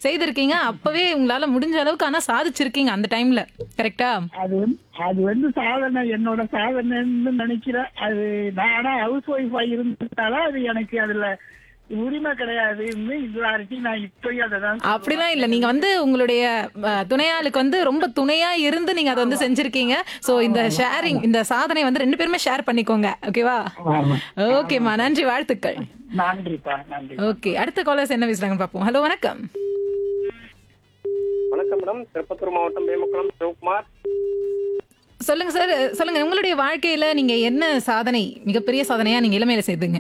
செய்திருக்கீங்க அப்பவே உங்களால முடிஞ்ச அளவுக்கு ஆனா சாதிச்சிருக்கீங்க அந்த டைம்ல கரெக்டா அது வந்து அது வந்து சாதனை என்னோட சாதனைன்னு நினைக்கிறேன் அது நான் ஆனா ஹவுஸ் ஒய்ஃபா இருந்ததால அது எனக்கு அதுல உரிமை கிடையாது இன்னும் இது வரைக்கும் நான் இப்பயும் அதை தான் அப்படிலாம் இல்ல நீங்க வந்து உங்களுடைய அஹ், துணையாளுக்கு வந்து ரொம்ப துணையா இருந்து நீங்க அதை வந்து செஞ்சிருக்கீங்க சோ இந்த ஷேரிங் இந்த சாதனை வந்து ரெண்டு பேருமே ஷேர் பண்ணிக்கோங்க ஓகேவா ஆமா. ஓகேம்மா நன்றி வாழ்த்துக்கள் நன்றிப்பா நன்றி ஓகே அடுத்த காலர்ஸ் என்ன பேசுறாங்கன்னு பார்ப்போம் ஹலோ வணக்கம் வணக்கம் மேடம் திருப்பத்தூர் மாவட்டம் வேமக்குளம் சிவகுமார் சொல்லுங்க சார் சொல்லுங்க உங்களுடைய வாழ்க்கையில நீங்க என்ன சாதனை மிகப்பெரிய சாதனையா நீங்க இளமையில செய்துங்க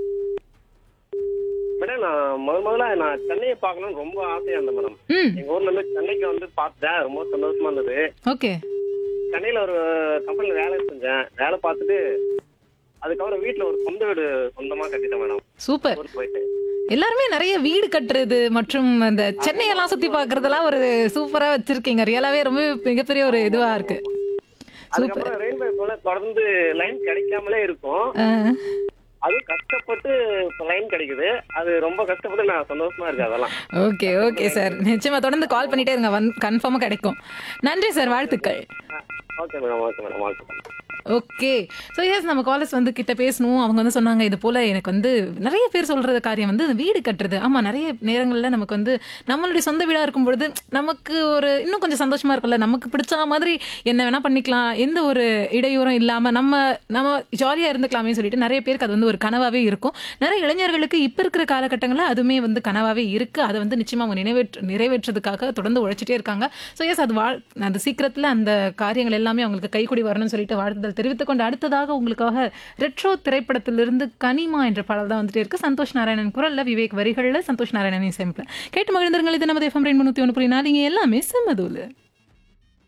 மேடம் நான் முதல் முதல்ல நான் சென்னையை பார்க்கணும்னு ரொம்ப ஆசையா இருந்தேன் மேடம் ம் எங்க ஊர்ல இருந்து சென்னைக்கு வந்து பார்த்தேன் ரொம்ப சந்தோஷமா இருந்தது ஓகே சென்னையில ஒரு கம்பெனில வேலை செஞ்சேன் வேலை பார்த்துட்டு அதுக்கப்புறம் வீட்டுல ஒரு சொந்த வீடு சொந்தமா கட்டிட்டேன் மேடம் சூப்பர் ஊருக்கு போயிட்டு எல்லாருமே நிறைய வீடு கட்டுறது மற்றும் அந்த சென்னையெல்லாம் சுத்தி பார்க்கறதெல்லாம் ஒரு சூப்பரா வச்சிருக்கீங்க ரியலாவே ரொம்ப மிகப்பெரிய ஒரு இதுவா இருக்கு சூப்பர் அதுக்கப்புறம் ரெயின்பே போல தொடர்ந்து லைன் கிடைக்காமலே இருக்கும் அஹ், அது கஷ்டப்பட்டு லைன் கிடைக்குது அது ரொம்ப கஷ்டப்பட்டு நான் சந்தோஷமா இருக்கேன் அதெல்லாம் ஓகே ஓகே சார் நிச்சயமா தொடர்ந்து கால் பண்ணிட்டே இருங்க வந் கன்ஃபார்மா கிடைக்கும் நன்றி சார் வாழ்த்துக்கள் okay madam okay madam okay okay so yes நம்ம காலேஜ் வந்து கிட்ட பேசணும் அவங்க வந்து சொன்னாங்க இது போல எனக்கு வந்து நிறைய பேர் சொல்றது காரியம் வந்து வீடு கட்டுறது ஆமா நிறைய நேரங்களில் நமக்கு வந்து நம்மளுடைய சொந்த வீடா இருக்கும் பொழுது நமக்கு ஒரு இன்னும் கொஞ்சம் சந்தோஷமா இருக்கும்ல நமக்கு பிடிச்ச மாதிரி என்ன வேணா பண்ணிக்கலாம் எந்த ஒரு இடையூறும் இல்லாம நம்ம நம்ம ஜாலியா இருந்துக்கலாமே சொல்லிட்டு நிறைய பேருக்கு அது வந்து ஒரு கனவாவே இருக்கும் நிறைய இளைஞர்களுக்கு இப்ப இருக்கிற காலகட்டங்களில் அதுவுமே வந்து கனவாவே இருக்கு அதை வந்து நிச்சயமா அவங்க நிறைவேற்று நிறைவேற்றதுக்காக தொடர்ந்து உழைச்சிட்டே இருக்காங்க ஸோ எஸ் அது வாழ் அந்த சீக்கிரத்தில் அந்த காரியங்கள் எல்லாமே அவங்களுக்கு கைக்கூடி வரணும்னு சொல்லிட்டு வாழ்த்துதல் தெரிவித்துக் கொண்டு அடுத்ததாக உங்களுக்காக ரெட்ரோ திரைப்படத்திலிருந்து கனிமா என்ற பாடல் தான் வந்துட்டே இருக்கு சந்தோஷ் நாராயணன் குரல்ல விவேக் வரிகளில் சந்தோஷ் நாராயணன் இசையமைப்பில் கேட்டு மகிழ்ந்தருங்கள் இது நமது எஃப்எம் ரெண்டு முந்நூற்றி ஒன்று புள்ளி நாலு இங்க எல்லாமே செம்மதூலு